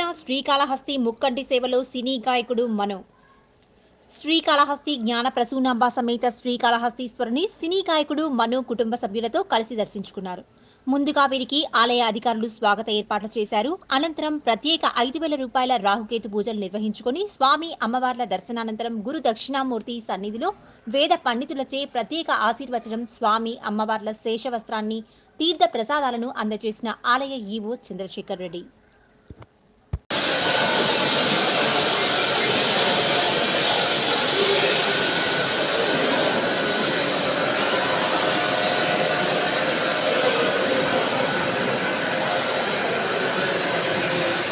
శ్రీకాళహస్తి ముక్కంటి సేవలో సినీ గాయకుడు మను శ్రీకాళహస్తి జ్ఞాన ప్రసూనాంబ సమేత శ్రీకాళహస్తీశ్వరుని సినీ గాయకుడు మను కుటుంబ సభ్యులతో కలిసి దర్శించుకున్నారు ముందుగా వీరికి ఆలయ అధికారులు స్వాగత ఏర్పాట్లు చేశారు అనంతరం ప్రత్యేక ఐదు వేల రూపాయల రాహుకేతు పూజలు నిర్వహించుకొని స్వామి అమ్మవార్ల దర్శనానంతరం గురు దక్షిణామూర్తి సన్నిధిలో వేద పండితులచే ప్రత్యేక ఆశీర్వచనం స్వామి అమ్మవార్ల శేషవస్త్రాన్ని తీర్థ ప్రసాదాలను అందజేసిన ఆలయ ఈవో చంద్రశేఖర్ రెడ్డి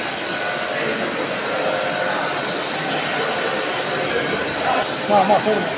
మా మా చూడండి